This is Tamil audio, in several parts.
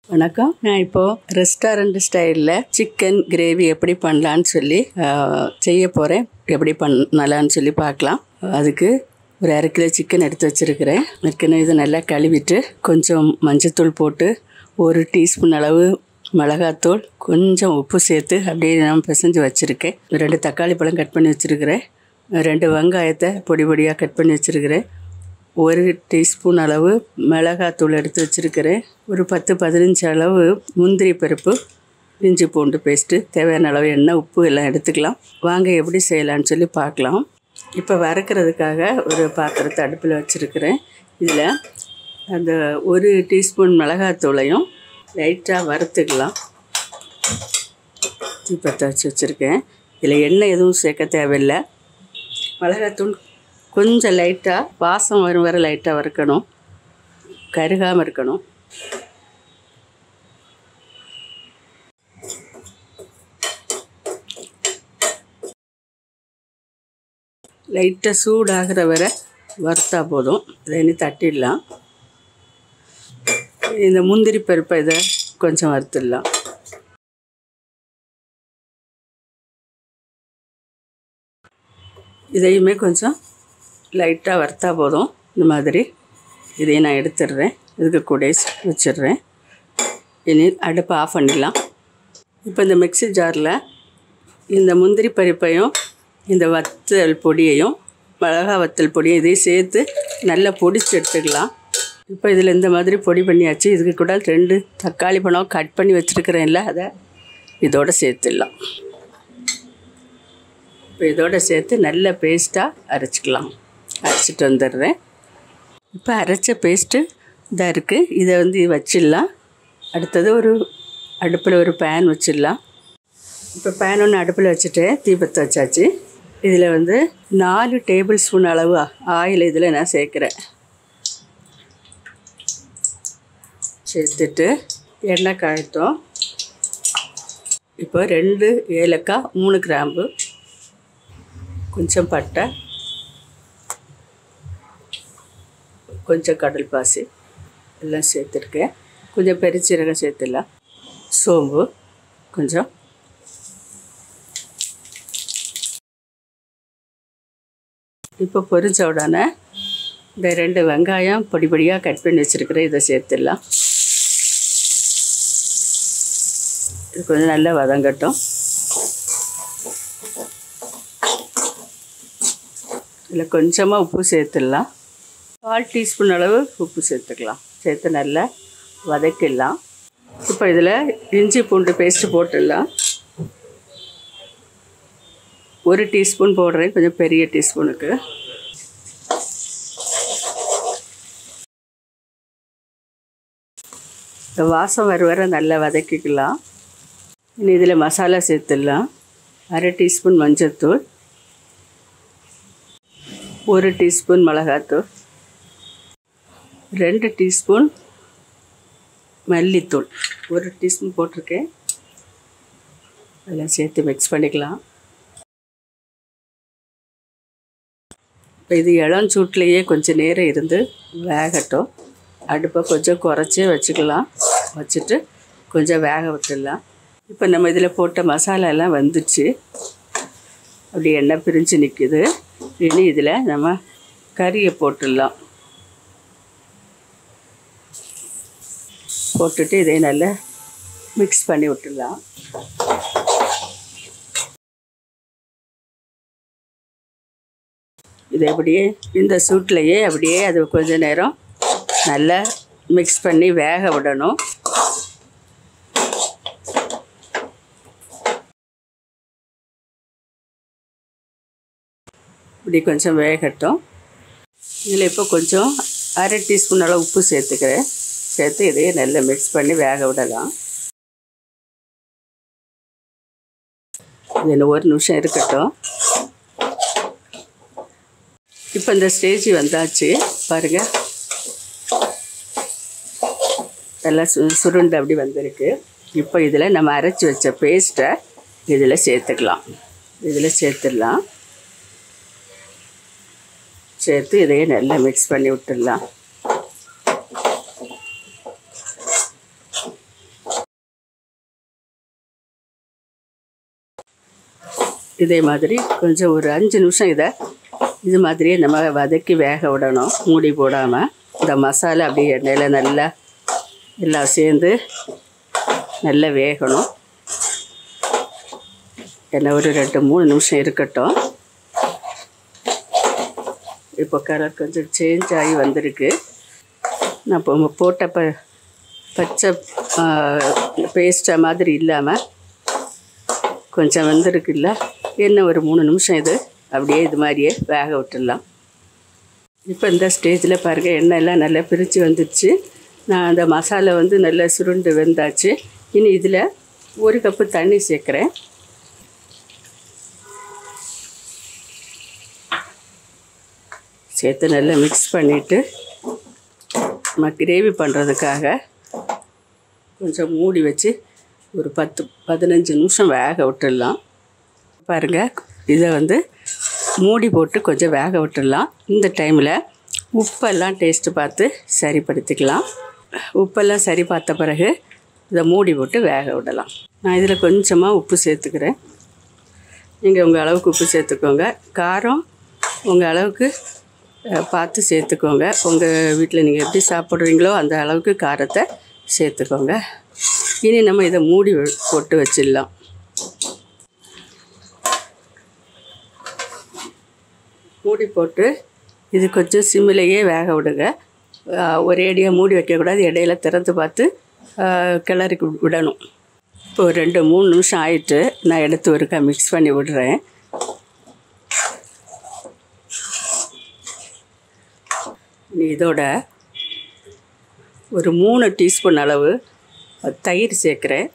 வணக்கம் நான் இப்போது ரெஸ்டாரண்ட் ஸ்டைலில் சிக்கன் கிரேவி எப்படி பண்ணலான்னு சொல்லி ஆஹ், செய்ய போகிறேன் எப்படி பண்ணலான்னு சொல்லி பார்க்கலாம் அதுக்கு ஒரு அரை கிலோ சிக்கன் எடுத்து வச்சுருக்கிறேன் ஏற்கனவே இதை நல்லா கழுவிட்டு கொஞ்சம் மஞ்சத்தூள் போட்டு ஒரு டீஸ்பூன் அளவு மிளகாத்தூள் கொஞ்சம் உப்பு சேர்த்து அப்படியே நான் பிசைஞ்சு வச்சுருக்கேன் ரெண்டு தக்காளி பழம் கட் பண்ணி வச்சுருக்கிறேன் ரெண்டு வெங்காயத்தை பொடி பொடியாக கட் பண்ணி வச்சுருக்கிறேன் ஒரு டீஸ்பூன் அளவு மிளகாத்தூள் எடுத்து வச்சுருக்கிறேன் ஒரு பத்து பதினஞ்சு அளவு முந்திரி பருப்பு இஞ்சி பூண்டு பேஸ்ட்டு தேவையான அளவு எண்ணெய் உப்பு எல்லாம் எடுத்துக்கலாம் வாங்க எப்படி செய்யலான்னு சொல்லி பார்க்கலாம் இப்போ வறுக்கிறதுக்காக ஒரு பாத்திரத்தை அடுப்பில் வச்சுருக்கிறேன் இதில் அந்த ஒரு டீஸ்பூன் மிளகாத்தூளையும் லைட்டாக வறுத்துக்கலாம் தீப்பத்தை வச்சு வச்சுருக்கேன் இதில் எண்ணெய் எதுவும் சேர்க்க தேவையில்லை மிளகாத்தூள் கொஞ்சம் லைட்டாக வாசம் வரும் வரை லைட்டாக வறுக்கணும் கருகாமல் இருக்கணும் லைட்டாக சூடாகிற வரை வறுத்தா போதும் இதை இனி தட்டிடலாம் இந்த முந்திரி பருப்பை இதை கொஞ்சம் வறுத்துடலாம் இதையுமே கொஞ்சம் லைட்டாக வறுத்தா போதும் இந்த மாதிரி இதையும் நான் எடுத்துடுறேன் இதுக்கு கூட வச்சிடுறேன் இனி அடுப்பை ஆஃப் பண்ணிடலாம் இப்போ இந்த மிக்ஸி ஜாரில் இந்த முந்திரி பருப்பையும் இந்த வத்தல் பொடியையும் மிளகா வத்தல் பொடியும் இதையும் சேர்த்து நல்லா பொடிச்சு எடுத்துக்கலாம் இப்போ இதில் இந்த மாதிரி பொடி பண்ணியாச்சு இதுக்கு கூட ரெண்டு தக்காளி பழம் கட் பண்ணி வச்சுருக்கிறேன்ல அதை இதோட சேர்த்துடலாம் இப்போ இதோட சேர்த்து நல்ல பேஸ்ட்டாக அரைச்சிக்கலாம் அரைச்சிட்டு வந்துடுறேன் இப்போ அரைச்ச பேஸ்ட்டு இதாக இருக்குது இதை வந்து வச்சிடலாம் அடுத்தது ஒரு அடுப்பில் ஒரு பேன் வச்சிடலாம் இப்போ பேன் ஒன்று அடுப்பில் வச்சுட்டு தீபத்தை வச்சாச்சு இதில் வந்து நாலு டேபிள் ஸ்பூன் அளவு ஆயில் இதில் நான் சேர்க்குறேன் சேர்த்துட்டு எண்ணெய் காயட்டும் இப்போ ரெண்டு ஏலக்காய் மூணு கிராம்பு கொஞ்சம் பட்டை கொஞ்சம் கடல் பாசி எல்லாம் சேர்த்துருக்கேன் கொஞ்சம் பெருச்சீரகம் சேர்த்துடலாம் சோம்பு கொஞ்சம் இப்போ பொரிஞ்ச உடனே இந்த ரெண்டு வெங்காயம் பொடி பொடியாக கட் பண்ணி வச்சுருக்கிறேன் இதை சேர்த்துடலாம் இது கொஞ்சம் நல்லா வதங்கட்டும் இதில் கொஞ்சமாக உப்பு சேர்த்துடலாம் கால் டீஸ்பூன் அளவு உப்பு சேர்த்துக்கலாம் சேர்த்து நல்லா வதக்கிடலாம் இப்போ இதில் இஞ்சி பூண்டு பேஸ்ட்டு போட்டுடலாம் ஒரு டீஸ்பூன் போடுறேன் கொஞ்சம் பெரிய டீஸ்பூனுக்கு இந்த வாசம் வர வர நல்லா வதக்கிக்கலாம் இனி இதில் மசாலா சேர்த்துடலாம் அரை டீஸ்பூன் மஞ்சள்தூள் ஒரு டீஸ்பூன் மிளகாத்தூள் ரெண்டு டீஸ்பூன் மல்லித்தூள் ஒரு டீஸ்பூன் போட்டிருக்கேன் அதெல்லாம் சேர்த்து மிக்ஸ் பண்ணிக்கலாம் இப்போ இது இளஞ்சூட்லேயே கொஞ்சம் நேரம் இருந்து வேகட்டும் அடுப்பை கொஞ்சம் குறைச்சே வச்சுக்கலாம் வச்சுட்டு கொஞ்சம் வேக விட்டுடலாம் இப்போ நம்ம இதில் போட்ட மசாலா எல்லாம் வந்துச்சு அப்படி எண்ணெய் பிரிஞ்சு நிற்குது இனி இதில் நம்ம கறியை போட்டுடலாம் போட்டுட்டு இதை நல்லா மிக்ஸ் பண்ணி விட்டுடலாம் இதை அப்படியே இந்த சூட்லேயே அப்படியே அது கொஞ்ச நேரம் நல்லா மிக்ஸ் பண்ணி வேக விடணும் இப்படி கொஞ்சம் வேகட்டும் இதில் இப்போ கொஞ்சம் அரை டீஸ்பூன் அளவு உப்பு சேர்த்துக்கிறேன் சேர்த்து இதையே நல்லா மிக்ஸ் பண்ணி வேக விடலாம் இது இன்னும் ஒரு நிமிஷம் இருக்கட்டும் இப்போ இந்த ஸ்டேஜ் வந்தாச்சு பாருங்கள் நல்லா சு சுருண்டு அப்படி வந்திருக்கு இப்போ இதில் நம்ம அரைச்சி வச்ச பேஸ்ட்டை இதில் சேர்த்துக்கலாம் இதில் சேர்த்துடலாம் சேர்த்து இதையே நல்லா மிக்ஸ் பண்ணி விட்டுடலாம் இதே மாதிரி கொஞ்சம் ஒரு அஞ்சு நிமிஷம் இதை இது மாதிரியே நம்ம வதக்கி வேக விடணும் மூடி போடாமல் இந்த மசாலா அப்படியே எண்ணெயில் நல்லா எல்லாம் சேர்ந்து நல்லா வேகணும் என்ன ஒரு ரெண்டு மூணு நிமிஷம் இருக்கட்டும் இப்போ கலர் கொஞ்சம் சேஞ்ச் ஆகி வந்திருக்கு நான் இப்போ போட்ட ப பச்சை பேஸ்ட்டை மாதிரி இல்லாமல் கொஞ்சம் வந்திருக்குல்ல என்ன ஒரு மூணு நிமிஷம் இது அப்படியே இது மாதிரியே வேக விட்டுடலாம் இப்போ இந்த ஸ்டேஜில் பாருங்கள் எண்ணெய் எல்லாம் நல்லா பிரித்து வந்துடுச்சு நான் அந்த மசாலா வந்து நல்லா சுருண்டு வெந்தாச்சு இனி இதில் ஒரு கப்பு தண்ணி சேர்க்குறேன் சேர்த்து நல்லா மிக்ஸ் பண்ணிவிட்டு நம்ம கிரேவி பண்ணுறதுக்காக கொஞ்சம் மூடி வச்சு ஒரு பத்து பதினஞ்சு நிமிஷம் வேக விட்டுடலாம் பாருங்கள் இதை வந்து மூடி போட்டு கொஞ்சம் வேக விட்டுடலாம் இந்த டைமில் உப்பெல்லாம் டேஸ்ட்டு பார்த்து சரிப்படுத்திக்கலாம் உப்பெல்லாம் சரி பார்த்த பிறகு இதை மூடி போட்டு வேக விடலாம் நான் இதில் கொஞ்சமாக உப்பு சேர்த்துக்கிறேன் நீங்கள் உங்கள் அளவுக்கு உப்பு சேர்த்துக்கோங்க காரம் உங்கள் அளவுக்கு அஹ், பார்த்து சேர்த்துக்கோங்க உங்கள் வீட்டில் நீங்கள் எப்படி சாப்பிட்றீங்களோ அந்த அளவுக்கு காரத்தை சேர்த்துக்கோங்க இனி நம்ம இதை மூடி வ- போட்டு வச்சிடலாம் மூடி போட்டு இது கொஞ்சம் சிம்மிலேயே வேக விடுங்க அஹ், ஒரேடியாக மூடி வைக்கக்கூடாது இடையில திறந்து பார்த்து அஹ், கிளறி வி- விடணும் இப்போ ஒரு ரெண்டு மூணு நிமிஷம் ஆயிட்டு நான் எடுத்து ஒருக்கா மிக்ஸ் பண்ணி விடுறேன் இனி இதோட ஒரு மூணு டீஸ்பூன் அளவு தயிர் சேர்க்குறேன்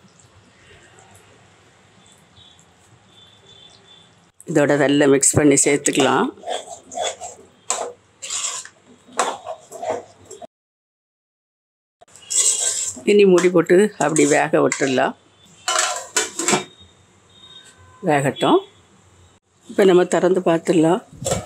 இதோட நல்லா மிக்ஸ் பண்ணி சேர்த்துக்கலாம் இனி மூடி போட்டு அப்படி வேக விட்டுடலாம் வேகட்டும் இப்போ நம்ம திறந்து பார்த்துடலாம்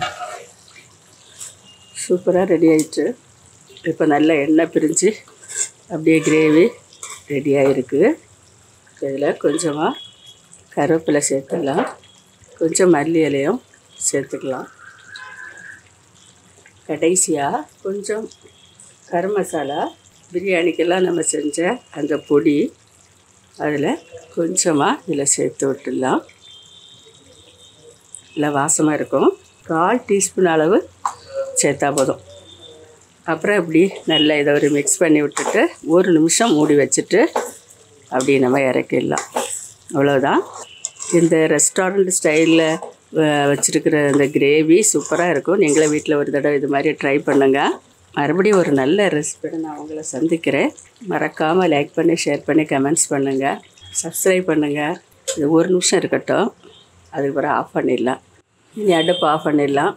சூப்பராக ரெடி ஆயிடுச்சு இப்போ நல்ல எண்ணெய் பிரிஞ்சு அப்படியே கிரேவி ரெடியாக இருக்குது இதில் கொஞ்சமாக கருவேப்பிலை சேர்த்துக்கலாம் கொஞ்சம் மல்லி இலையும் சேர்த்துக்கலாம் கடைசியாக கொஞ்சம் கரம் மசாலா பிரியாணிக்கெல்லாம் நம்ம செஞ்ச அந்த பொடி அதில் கொஞ்சமாக இதில் சேர்த்து விட்டுடலாம் இல்லை வாசமாக இருக்கும் கால் டீஸ்பூன் அளவு சேர்த்தா போதும் அப்புறம் இப்படி நல்லா இதை ஒரு மிக்ஸ் பண்ணி விட்டுட்டு ஒரு நிமிஷம் மூடி வச்சுட்டு அப்படி நம்ம இறக்கிடலாம் அவ்வளோதான் இந்த ரெஸ்டாரண்ட் ஸ்டைலில் வச்சுருக்கிற இந்த கிரேவி சூப்பராக இருக்கும் நீங்களே வீட்டில் ஒரு தடவை இது மாதிரி ட்ரை பண்ணுங்கள் மறுபடியும் ஒரு நல்ல ரெசிபியோட நான் உங்களை சந்திக்கிறேன் மறக்காமல் லைக் பண்ணி ஷேர் பண்ணி கமெண்ட்ஸ் பண்ணுங்கள் சப்ஸ்கிரைப் பண்ணுங்கள் இது ஒரு நிமிஷம் இருக்கட்டும் அதுக்கப்புறம் ஆஃப் பண்ணிடலாம் இனி அடுப்பு ஆஃப் பண்ணிடலாம்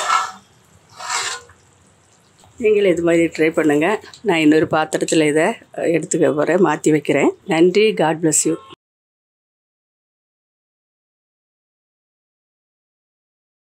நீங்களும் இது மாதிரி ட்ரை பண்ணுங்கள் நான் இன்னொரு பாத்திரத்தில் இதை எடுத்துக்க போகிறேன் மாற்றி வைக்கிறேன் நன்றி காட் bless யூ